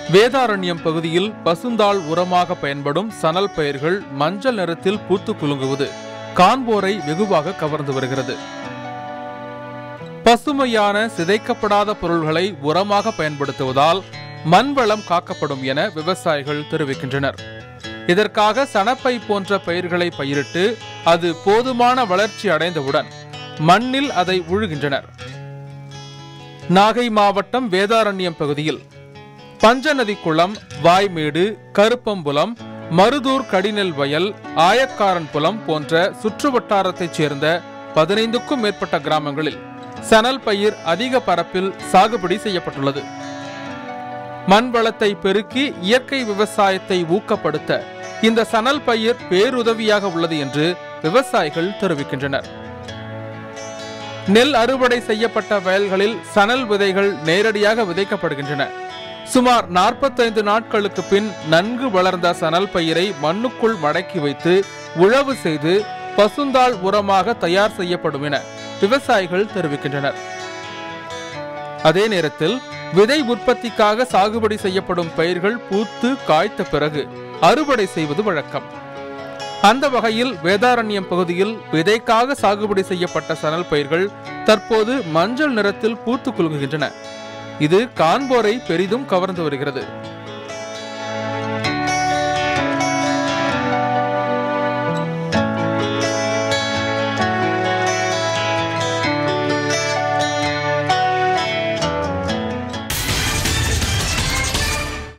வேதாரண்யம் பகுதியில் பசுந்தாள் உரமாக பயன்படும் சணல் பயிர்கள் மஞ்சள் நிறத்தில் பூத்து குலுங்குவது காண்போரை வெகுவாக கவர்ந்து வருகிறது பசுமையான சிதைக்கப்படாத பொருள்களை உரமாக பயன்படுத்துவதால் மண் வளம் காக்கப்படும் என விவசாயிகள் தெரிவிக்கின்றனர் இதற்காக சணப்பை போன்ற பயிர்களை பயிரிட்டு அது போதுமான வளர்ச்சி அடைந்தவுடன் மண்ணில் அதை உழுகின்றனர் நாகை மாவட்டம் வேதாரண்யம் பகுதியில் பஞ்சநதி குளம் வாய்மேடு கருப்பம்புலம் மருதூர் கடிநெல் வயல் ஆயக்காரன் புலம் போன்ற சுற்றுவட்டாரத்தைச் சேர்ந்த பதினைந்துக்கும் மேற்பட்ட கிராமங்களில் சணல் பயிர் அதிக பரப்பில் சாகுபடி செய்யப்பட்டுள்ளது மண் வளத்தை பெருக்கி இயற்கை விவசாயத்தை ஊக்கப்படுத்த இந்த சணல் பயிர் பேருதவியாக உள்ளது என்று விவசாயிகள் தெரிவிக்கின்றனர் நெல் அறுவடை செய்யப்பட்ட வயல்களில் சணல் விதைகள் நேரடியாக விதைக்கப்படுகின்றன சுமார் 45 நாட்களுக்கு பின் நன்கு வளர்ந்த சணல் பயிரை மண்ணுக்குள் மடக்கி வைத்து உழவு செய்து பசுந்தாள் உரமாக தயார் செய்யப்படும் என விவசாயிகள் தெரிவிக்கின்றனர் அதே நேரத்தில் விதை உற்பத்திக்காக சாகுபடி செய்யப்படும் பயிர்கள் பூத்து காய்த்த பிறகு அறுவடை செய்வது வழக்கம் அந்த வகையில் வேதாரண்யம் பகுதியில் விதைக்காக சாகுபடி செய்யப்பட்ட சணல் பயிர்கள் தற்போது மஞ்சள் நிறத்தில் பூத்து குலுங்குகின்றன இது காண்போரை பெரிதும் கவர்ந்து வருகிறது